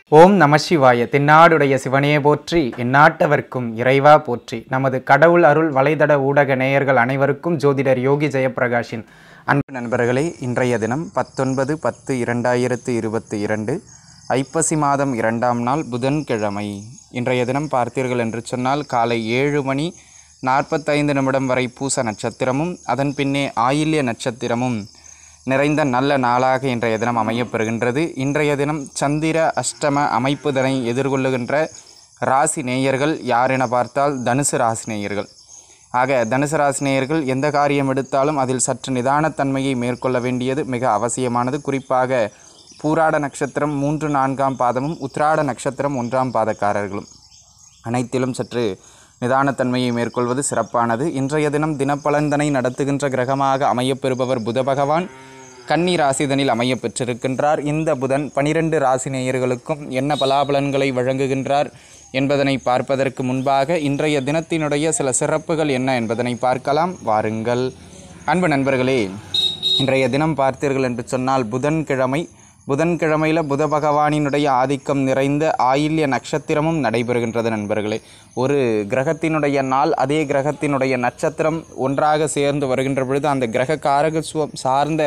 ஓம் நம சிவாய தென்னாடுடைய சிவனே போற்றி எந்நாட்டவர்க்கும் இறைவா போற்றி நமது கடவுள் அருள் வலைதட ஊடக நேயர்கள் அனைவருக்கும் ஜோதிடர் யோகி ஜெயப்பிரகாஷின் அன்பு நண்பர்களே இன்றைய தினம் பத்தொன்பது பத்து இரண்டாயிரத்து இருபத்தி இரண்டு ஐப்பசி மாதம் இரண்டாம் நாள் புதன்கிழமை இன்றைய தினம் பார்த்தீர்கள் என்று சொன்னால் காலை ஏழு மணி நாற்பத்தைந்து நிமிடம் வரை பூச நட்சத்திரமும் அதன் பின்னே ஆயில்ய நட்சத்திரமும் நிறைந்த நல்ல நாளாக இன்றைய தினம் அமையப்பெறுகின்றது இன்றைய தினம் சந்திர அஷ்டம அமைப்புதனை எதிர்கொள்ளுகின்ற ராசி நேயர்கள் யார் என பார்த்தால் தனுசு ராசி நேயர்கள் ஆக தனுசு ராசி நேயர்கள் எந்த காரியம் எடுத்தாலும் அதில் சற்று நிதானத்தன்மையை மேற்கொள்ள வேண்டியது மிக அவசியமானது குறிப்பாக பூராட நட்சத்திரம் மூன்று நான்காம் பாதமும் உத்ராட நட்சத்திரம் ஒன்றாம் பாதக்காரர்களும் அனைத்திலும் சற்று நிதானத்தன்மையை மேற்கொள்வது சிறப்பானது இன்றைய தினம் தினப்பலன்தனை நடத்துகின்ற கிரகமாக அமையப்பெறுபவர் புத பகவான் கன்னி ராசிதனில் அமையப் பெற்றிருக்கின்றார் இந்த புதன் பனிரெண்டு ராசி நேயர்களுக்கும் என்ன பலாபலன்களை வழங்குகின்றார் என்பதனை பார்ப்பதற்கு முன்பாக இன்றைய தினத்தினுடைய சில சிறப்புகள் என்ன என்பதனை பார்க்கலாம் வாருங்கள் அன்பு நண்பர்களே இன்றைய தினம் பார்த்தீர்கள் என்று சொன்னால் புதன்கிழமை புதன்கிழமையில் புத பகவானினுடைய ஆதிக்கம் நிறைந்த ஆயில்ய நட்சத்திரமும் நடைபெறுகின்றது நண்பர்களே ஒரு கிரகத்தினுடைய நாள் அதே கிரகத்தினுடைய நட்சத்திரம் ஒன்றாக சேர்ந்து வருகின்ற பொழுது அந்த கிரக காரகத்துவம் சார்ந்த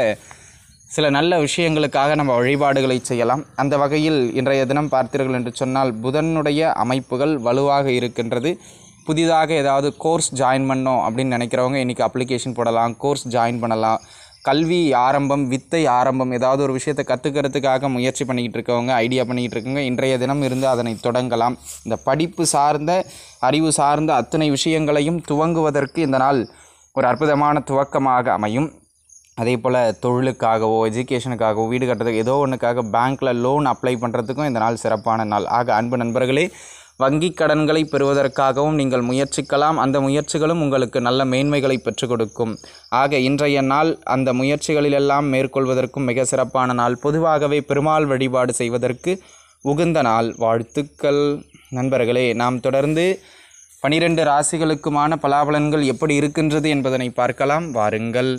சில நல்ல விஷயங்களுக்காக நம்ம வழிபாடுகளை செய்யலாம் அந்த வகையில் இன்றைய தினம் பார்த்தீர்கள் என்று சொன்னால் புதனுடைய அமைப்புகள் வலுவாக இருக்கின்றது புதிதாக ஏதாவது கோர்ஸ் ஜாயின் பண்ணோம் அப்படின்னு நினைக்கிறவங்க இன்றைக்கி அப்ளிகேஷன் போடலாம் கோர்ஸ் ஜாயின் பண்ணலாம் கல்வி ஆரம்பம் வித்தை ஆரம்பம் ஏதாவது ஒரு விஷயத்தை கற்றுக்கிறதுக்காக முயற்சி பண்ணிக்கிட்டு இருக்கவங்க ஐடியா பண்ணிக்கிட்டு இருக்கவங்க இன்றைய தினம் இருந்து அதனை தொடங்கலாம் இந்த படிப்பு சார்ந்த அறிவு சார்ந்த அத்தனை விஷயங்களையும் துவங்குவதற்கு இந்த நாள் ஒரு அற்புதமான துவக்கமாக அமையும் அதே போல் தொழிலுக்காகவோ எஜுகேஷனுக்காகவோ வீடு கட்டுறதுக்கு ஏதோ ஒன்றுக்காக பேங்க்கில் லோன் அப்ளை பண்ணுறதுக்கும் இந்த நாள் சிறப்பான நாள் ஆக அன்பு நண்பர்களே வங்கி கடன்களை பெறுவதற்காகவும் நீங்கள் முயற்சிக்கலாம் அந்த முயற்சிகளும் உங்களுக்கு நல்ல மேன்மைகளை பெற்றுக் கொடுக்கும் ஆக இன்றைய நாள் அந்த முயற்சிகளிலெல்லாம் மேற்கொள்வதற்கும் மிக சிறப்பான நாள் பொதுவாகவே பெருமாள் வழிபாடு செய்வதற்கு உகந்த நாள் வாழ்த்துக்கள் நண்பர்களே நாம் தொடர்ந்து பனிரெண்டு ராசிகளுக்குமான பலாபலன்கள் எப்படி இருக்கின்றது என்பதனை பார்க்கலாம் வாருங்கள்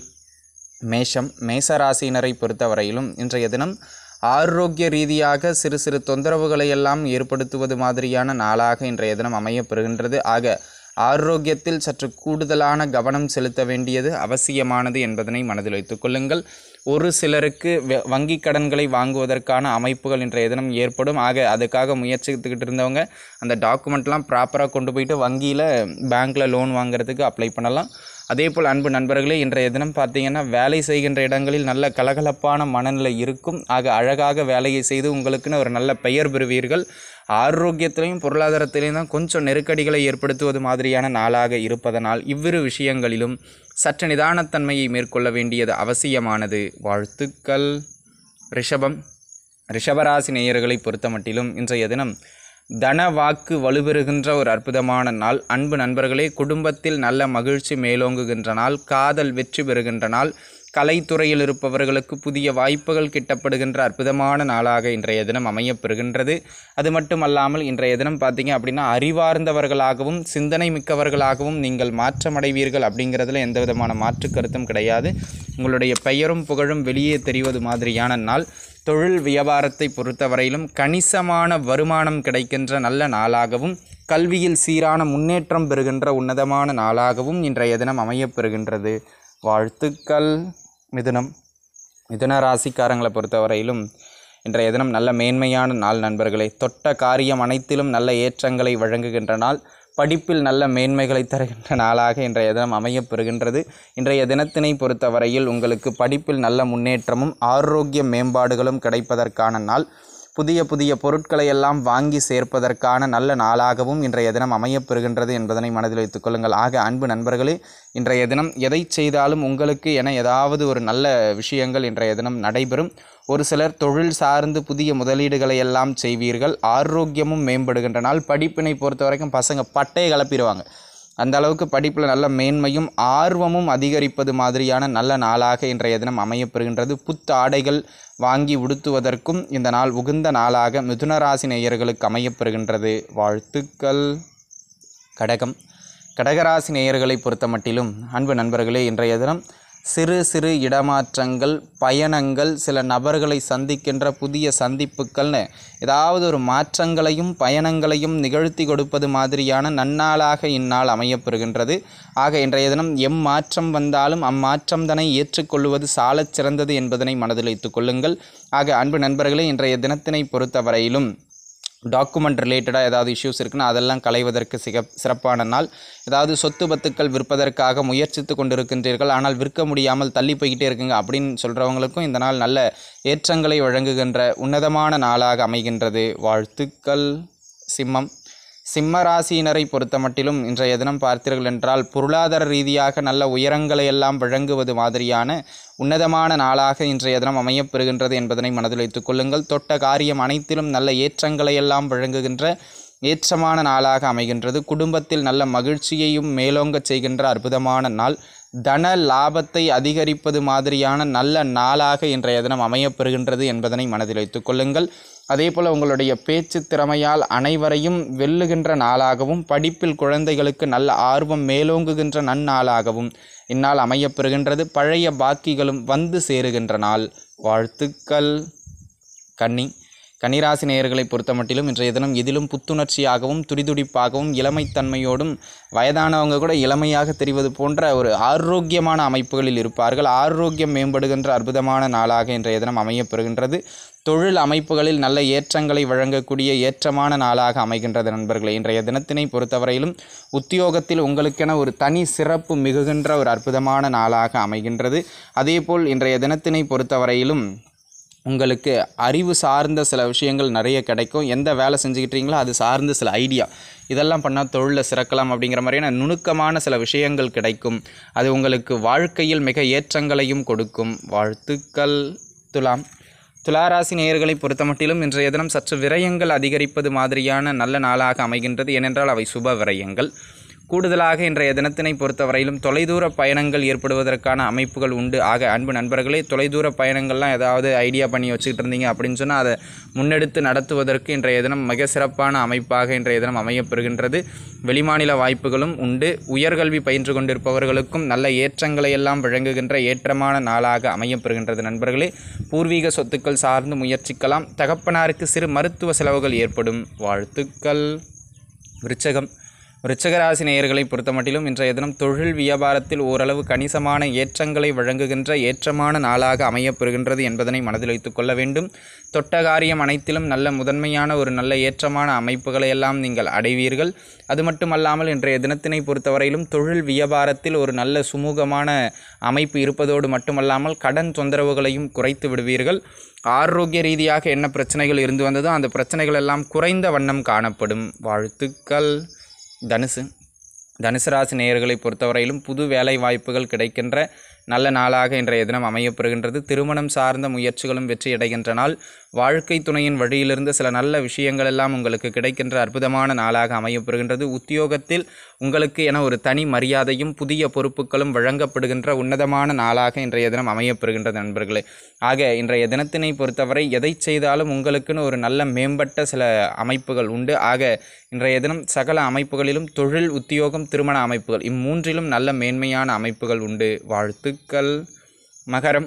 மேஷம் மேசராசினரை பொறுத்தவரையிலும் இன்றைய தினம் ஆரோக்கிய ரீதியாக சிறு சிறு தொந்தரவுகளை எல்லாம் ஏற்படுத்துவது மாதிரியான நாளாக இன்றைய தினம் அமையப்பெறுகின்றது ஆக ஆரோக்கியத்தில் சற்று கூடுதலான கவனம் செலுத்த வேண்டியது அவசியமானது என்பதனை மனதில் வைத்துக் கொள்ளுங்கள் ஒரு சிலருக்கு வ- வங்கி கடன்களை வாங்குவதற்கான அமைப்புகள் இன்றைய தினம் ஏற்படும் ஆக அதுக்காக முயற்சித்துக்கிட்டு இருந்தவங்க அந்த டாக்குமெண்ட்லாம் ப்ராப்பராக கொண்டு போயிட்டு வங்கியில் பேங்க்கில் லோன் வாங்குறதுக்கு அப்ளை பண்ணலாம் அதே போல் அன்பு நண்பர்களே இன்றைய தினம் பார்த்தீங்கன்னா வேலை செய்கின்ற இடங்களில் நல்ல கலகலப்பான மனநிலை இருக்கும் ஆக அழகாக வேலையை செய்து உங்களுக்குன்னு ஒரு நல்ல பெயர் பெறுவீர்கள் ஆரோக்கியத்திலையும் பொருளாதாரத்திலையும் தான் கொஞ்சம் நெருக்கடிகளை ஏற்படுத்துவது மாதிரியான நாளாக இருப்பதனால் இவ்விரு விஷயங்களிலும் சற்று நிதானத்தன்மையை மேற்கொள்ள வேண்டியது அவசியமானது வாழ்த்துக்கள் ரிஷபம் ரிஷபராசி நேயர்களை பொறுத்தமட்டிலும் இன்றைய தினம் தன வாக்கு வலுப்பெறுகின்ற ஒரு அற்புதமான நாள் அன்பு நண்பர்களே குடும்பத்தில் நல்ல மகிழ்ச்சி மேலோங்குகின்ற நாள் காதல் வெற்றி பெறுகின்ற நாள் கலைத்துறையில் இருப்பவர்களுக்கு புதிய வாய்ப்புகள் கிட்டப்படுகின்ற அற்புதமான நாளாக இன்றைய தினம் அமையப்பெறுகின்றது அது மட்டுமல்லாமல் இன்றைய தினம் பார்த்தீங்க அப்படின்னா அறிவார்ந்தவர்களாகவும் சிந்தனை மிக்கவர்களாகவும் நீங்கள் மாற்றமடைவீர்கள் அப்படிங்கிறதுல எந்த விதமான மாற்று கருத்தும் கிடையாது உங்களுடைய பெயரும் புகழும் வெளியே தெரிவது மாதிரியான நாள் தொழில் வியாபாரத்தை பொறுத்தவரையிலும் கணிசமான வருமானம் கிடைக்கின்ற நல்ல நாளாகவும் கல்வியில் சீரான முன்னேற்றம் பெறுகின்ற உன்னதமான நாளாகவும் இன்றைய தினம் அமையப்பெறுகின்றது வாழ்த்துக்கள் மிதுனம் மிதுன ராசிக்காரங்களை பொறுத்தவரையிலும் இன்றைய தினம் நல்ல மேன்மையான நாள் நண்பர்களே தொட்ட காரியம் அனைத்திலும் நல்ல ஏற்றங்களை வழங்குகின்ற நாள் படிப்பில் நல்ல மேன்மைகளை தருகின்ற நாளாக இன்றைய தினம் அமையப்பெறுகின்றது இன்றைய தினத்தினை பொறுத்தவரையில் உங்களுக்கு படிப்பில் நல்ல முன்னேற்றமும் ஆரோக்கிய மேம்பாடுகளும் கிடைப்பதற்கான நாள் புதிய புதிய பொருட்களை எல்லாம் வாங்கி சேர்ப்பதற்கான நல்ல நாளாகவும் இன்றைய தினம் அமையப்பெறுகின்றது என்பதனை மனதில் வைத்துக் கொள்ளுங்கள் ஆக அன்பு நண்பர்களே இன்றைய தினம் எதை செய்தாலும் உங்களுக்கு என ஏதாவது ஒரு நல்ல விஷயங்கள் இன்றைய தினம் நடைபெறும் ஒரு சிலர் தொழில் சார்ந்து புதிய முதலீடுகளை எல்லாம் செய்வீர்கள் ஆரோக்கியமும் மேம்படுகின்ற நாள் படிப்பினை பொறுத்த வரைக்கும் பசங்க பட்டையை கிளப்பிடுவாங்க அந்த அளவுக்கு படிப்பில் நல்ல மேன்மையும் ஆர்வமும் அதிகரிப்பது மாதிரியான நல்ல நாளாக இன்றைய தினம் அமையப்பெறுகின்றது புத்த ஆடைகள் வாங்கி உடுத்துவதற்கும் இந்த நாள் உகந்த நாளாக மிதுனராசி நேயர்களுக்கு அமையப்பெறுகின்றது வாழ்த்துக்கள் கடகம் கடகராசி நேயர்களை பொறுத்தமட்டிலும் அன்பு நண்பர்களே இன்றைய தினம் சிறு சிறு இடமாற்றங்கள் பயணங்கள் சில நபர்களை சந்திக்கின்ற புதிய சந்திப்புகள்னு ஏதாவது ஒரு மாற்றங்களையும் பயணங்களையும் நிகழ்த்தி கொடுப்பது மாதிரியான நன்னாளாக இந்நாள் அமையப்பெறுகின்றது ஆக இன்றைய தினம் எம் மாற்றம் வந்தாலும் அம்மாற்றம் தனை ஏற்றுக்கொள்வது சாலச் சிறந்தது என்பதனை மனதில் வைத்துக் கொள்ளுங்கள் ஆக அன்பு நண்பர்களே இன்றைய தினத்தினை பொறுத்தவரையிலும் டாக்குமெண்ட் ரிலேட்டடாக ஏதாவது இஷ்யூஸ் இருக்குன்னா அதெல்லாம் களைவதற்கு சிக சிறப்பான நாள் ஏதாவது சொத்து பத்துக்கள் விற்பதற்காக முயற்சித்து கொண்டிருக்கின்றீர்கள் ஆனால் விற்க முடியாமல் தள்ளி போய்கிட்டே இருக்குங்க அப்படின்னு சொல்கிறவங்களுக்கும் இந்த நாள் நல்ல ஏற்றங்களை வழங்குகின்ற உன்னதமான நாளாக அமைகின்றது வாழ்த்துக்கள் சிம்மம் சிம்ம ராசியினரை பொறுத்தமட்டிலும் இன்றைய தினம் பார்த்தீர்கள் என்றால் பொருளாதார ரீதியாக நல்ல உயரங்களை எல்லாம் வழங்குவது மாதிரியான உன்னதமான நாளாக இன்றைய தினம் அமையப்பெறுகின்றது என்பதனை மனதில் வைத்துக் கொள்ளுங்கள் தொட்ட காரியம் அனைத்திலும் நல்ல ஏற்றங்களை எல்லாம் வழங்குகின்ற ஏற்றமான நாளாக அமைகின்றது குடும்பத்தில் நல்ல மகிழ்ச்சியையும் மேலோங்கச் செய்கின்ற அற்புதமான நாள் தன லாபத்தை அதிகரிப்பது மாதிரியான நல்ல நாளாக இன்றைய தினம் அமையப்பெறுகின்றது என்பதனை மனதில் வைத்துக் கொள்ளுங்கள் அதேபோல் உங்களுடைய பேச்சு திறமையால் அனைவரையும் வெல்லுகின்ற நாளாகவும் படிப்பில் குழந்தைகளுக்கு நல்ல ஆர்வம் மேலோங்குகின்ற நன்னாளாகவும் இந்நாள் அமையப்பெறுகின்றது பழைய பாக்கிகளும் வந்து சேருகின்ற நாள் வாழ்த்துக்கள் கன்னி கன்னிராசி நேயர்களை பொறுத்தமட்டிலும் இன்றைய தினம் இதிலும் புத்துணர்ச்சியாகவும் துடிதுடிப்பாகவும் இளமைத்தன்மையோடும் வயதானவங்க கூட இளமையாக தெரிவது போன்ற ஒரு ஆரோக்கியமான அமைப்புகளில் இருப்பார்கள் ஆரோக்கியம் மேம்படுகின்ற அற்புதமான நாளாக இன்றைய தினம் அமையப்பெறுகின்றது தொழில் அமைப்புகளில் நல்ல ஏற்றங்களை வழங்கக்கூடிய ஏற்றமான நாளாக அமைகின்றது நண்பர்களே இன்றைய தினத்தினை பொறுத்தவரையிலும் உத்தியோகத்தில் உங்களுக்கென ஒரு தனி சிறப்பு மிகுகின்ற ஒரு அற்புதமான நாளாக அமைகின்றது அதேபோல் இன்றைய தினத்தினை பொறுத்தவரையிலும் உங்களுக்கு அறிவு சார்ந்த சில விஷயங்கள் நிறைய கிடைக்கும் எந்த வேலை செஞ்சுக்கிட்டீங்களோ அது சார்ந்த சில ஐடியா இதெல்லாம் பண்ணால் தொழிலில் சிறக்கலாம் அப்படிங்கிற மாதிரியான நுணுக்கமான சில விஷயங்கள் கிடைக்கும் அது உங்களுக்கு வாழ்க்கையில் மிக ஏற்றங்களையும் கொடுக்கும் வாழ்த்துக்கள் துலாம் துளாராசி நேயர்களை பொறுத்தமட்டிலும் இன்றைய தினம் சற்று விரயங்கள் அதிகரிப்பது மாதிரியான நல்ல நாளாக அமைகின்றது ஏனென்றால் அவை சுப விரயங்கள் கூடுதலாக இன்றைய தினத்தினை பொறுத்தவரையிலும் தொலைதூர பயணங்கள் ஏற்படுவதற்கான அமைப்புகள் உண்டு ஆக அன்பு நண்பர்களே தொலைதூர பயணங்கள்லாம் ஏதாவது ஐடியா பண்ணி வச்சுக்கிட்டு இருந்தீங்க அப்படின்னு சொன்னால் அதை முன்னெடுத்து நடத்துவதற்கு இன்றைய தினம் மிக சிறப்பான அமைப்பாக இன்றைய தினம் அமையப்பெறுகின்றது வெளிமாநில வாய்ப்புகளும் உண்டு உயர்கல்வி பயின்று கொண்டிருப்பவர்களுக்கும் நல்ல ஏற்றங்களை எல்லாம் வழங்குகின்ற ஏற்றமான நாளாக அமையப்பெறுகின்றது நண்பர்களே பூர்வீக சொத்துக்கள் சார்ந்து முயற்சிக்கலாம் தகப்பனாருக்கு சிறு மருத்துவ செலவுகள் ஏற்படும் வாழ்த்துக்கள் விருச்சகம் விருச்சகராசி நேயர்களை பொறுத்தமட்டிலும் இன்றைய தினம் தொழில் வியாபாரத்தில் ஓரளவு கணிசமான ஏற்றங்களை வழங்குகின்ற ஏற்றமான நாளாக அமையப்பெறுகின்றது என்பதனை மனதில் வைத்துக் கொள்ள வேண்டும் தொட்ட காரியம் அனைத்திலும் நல்ல முதன்மையான ஒரு நல்ல ஏற்றமான அமைப்புகளை எல்லாம் நீங்கள் அடைவீர்கள் அது மட்டுமல்லாமல் இன்றைய தினத்தினை பொறுத்தவரையிலும் தொழில் வியாபாரத்தில் ஒரு நல்ல சுமூகமான அமைப்பு இருப்பதோடு மட்டுமல்லாமல் கடன் தொந்தரவுகளையும் குறைத்து விடுவீர்கள் ஆரோக்கிய ரீதியாக என்ன பிரச்சனைகள் இருந்து வந்ததோ அந்த பிரச்சனைகள் எல்லாம் குறைந்த வண்ணம் காணப்படும் வாழ்த்துக்கள் தனுசு தனுசு ராசி நேயர்களை பொறுத்தவரையிலும் புது வேலை வாய்ப்புகள் கிடைக்கின்ற நல்ல நாளாக இன்றைய தினம் அமையப்பெறுகின்றது திருமணம் சார்ந்த முயற்சிகளும் வெற்றியடைகின்ற நாள் வாழ்க்கை துணையின் வழியிலிருந்து சில நல்ல விஷயங்கள் எல்லாம் உங்களுக்கு கிடைக்கின்ற அற்புதமான நாளாக அமையப்பெறுகின்றது உத்தியோகத்தில் உங்களுக்கு என ஒரு தனி மரியாதையும் புதிய பொறுப்புகளும் வழங்கப்படுகின்ற உன்னதமான நாளாக இன்றைய தினம் அமையப்பெறுகின்றது நண்பர்களே ஆக இன்றைய தினத்தினை பொறுத்தவரை எதை செய்தாலும் உங்களுக்குன்னு ஒரு நல்ல மேம்பட்ட சில அமைப்புகள் உண்டு ஆக இன்றைய தினம் சகல அமைப்புகளிலும் தொழில் உத்தியோகம் திருமண அமைப்புகள் இம்மூன்றிலும் நல்ல மேன்மையான அமைப்புகள் உண்டு வாழ்த்துக்கள் மகரம்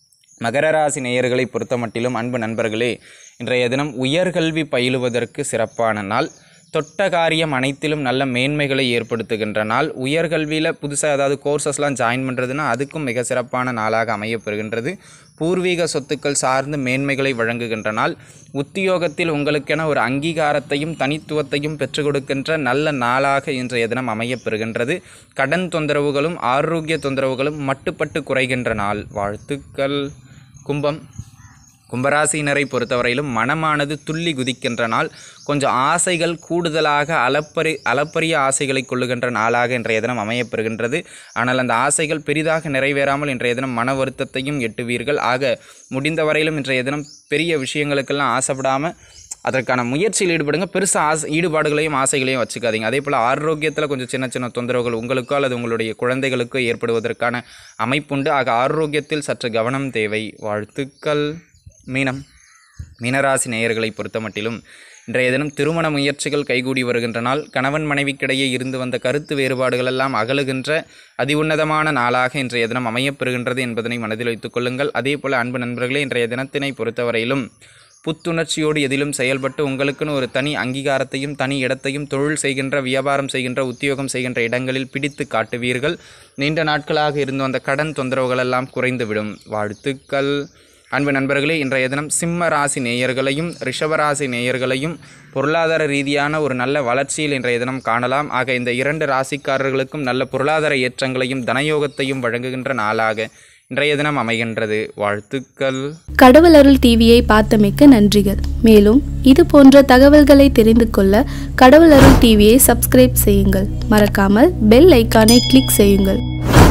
மகர ராசி நேயர்களை பொறுத்தமட்டிலும் அன்பு நண்பர்களே இன்றைய தினம் உயர்கல்வி பயிலுவதற்கு சிறப்பான நாள் தொட்ட காரியம் அனைத்திலும் நல்ல மேன்மைகளை ஏற்படுத்துகின்ற நாள் உயர்கல்வியில் புதுசாக ஏதாவது கோர்சஸ்லாம் ஜாயின் பண்ணுறதுன்னா அதுக்கும் மிக சிறப்பான நாளாக அமையப்பெறுகின்றது பூர்வீக சொத்துக்கள் சார்ந்து மேன்மைகளை வழங்குகின்ற நாள் உத்தியோகத்தில் உங்களுக்கென ஒரு அங்கீகாரத்தையும் தனித்துவத்தையும் பெற்றுக் கொடுக்கின்ற நல்ல நாளாக இன்றைய தினம் அமையப்பெறுகின்றது கடன் தொந்தரவுகளும் ஆரோக்கிய தொந்தரவுகளும் மட்டுப்பட்டு குறைகின்ற நாள் வாழ்த்துக்கள் கும்பம் கும்பராசினரை பொறுத்தவரையிலும் மனமானது துள்ளி குதிக்கின்ற நாள் கொஞ்சம் ஆசைகள் கூடுதலாக அளப்பரி அளப்பரிய ஆசைகளை கொள்ளுகின்ற நாளாக இன்றைய தினம் அமையப்பெறுகின்றது ஆனால் அந்த ஆசைகள் பெரிதாக நிறைவேறாமல் இன்றைய தினம் மன வருத்தத்தையும் எட்டுவீர்கள் ஆக முடிந்த வரையிலும் இன்றைய தினம் பெரிய விஷயங்களுக்கெல்லாம் ஆசைப்படாமல் அதற்கான முயற்சியில் ஈடுபடுங்க பெருசாக ஆசை ஈடுபாடுகளையும் ஆசைகளையும் வச்சுக்காதீங்க அதே போல் ஆரோக்கியத்தில் கொஞ்சம் சின்ன சின்ன தொந்தரவுகள் உங்களுக்கோ அல்லது உங்களுடைய குழந்தைகளுக்கோ ஏற்படுவதற்கான அமைப்புண்டு ஆக ஆரோக்கியத்தில் சற்று கவனம் தேவை வாழ்த்துக்கள் மீனம் மீனராசி நேயர்களை பொறுத்தமட்டிலும் இன்றைய தினம் திருமண முயற்சிகள் கைகூடி வருகின்ற நாள் கணவன் மனைவிக்கிடையே இருந்து வந்த கருத்து வேறுபாடுகள் எல்லாம் அகலுகின்ற அதி உன்னதமான நாளாக இன்றைய தினம் அமையப்பெறுகின்றது என்பதனை மனதில் வைத்துக் கொள்ளுங்கள் அதே போல அன்பு நண்பர்களே இன்றைய தினத்தினை பொறுத்தவரையிலும் புத்துணர்ச்சியோடு எதிலும் செயல்பட்டு உங்களுக்குன்னு ஒரு தனி அங்கீகாரத்தையும் தனி இடத்தையும் தொழில் செய்கின்ற வியாபாரம் செய்கின்ற உத்தியோகம் செய்கின்ற இடங்களில் பிடித்து காட்டுவீர்கள் நீண்ட நாட்களாக இருந்து வந்த கடன் தொந்தரவுகள் எல்லாம் குறைந்துவிடும் வாழ்த்துக்கள் அன்பு நண்பர்களே இன்றைய தினம் சிம்ம ராசி நேயர்களையும் ரிஷபராசி நேயர்களையும் பொருளாதார ரீதியான ஒரு நல்ல வளர்ச்சியில் இன்றைய தினம் காணலாம் ஆக இந்த இரண்டு ராசிக்காரர்களுக்கும் நல்ல பொருளாதார ஏற்றங்களையும் தனயோகத்தையும் வழங்குகின்ற நாளாக இன்றைய தினம் அமைகின்றது வாழ்த்துக்கள் கடவுள் அருள் டிவியை பார்த்தமைக்கு நன்றிகள் மேலும் இது போன்ற தகவல்களை தெரிந்து கொள்ள கடவுள் அருள் டிவியை சப்ஸ்கிரைப் செய்யுங்கள் மறக்காமல் பெல் ஐக்கானை கிளிக் செய்யுங்கள்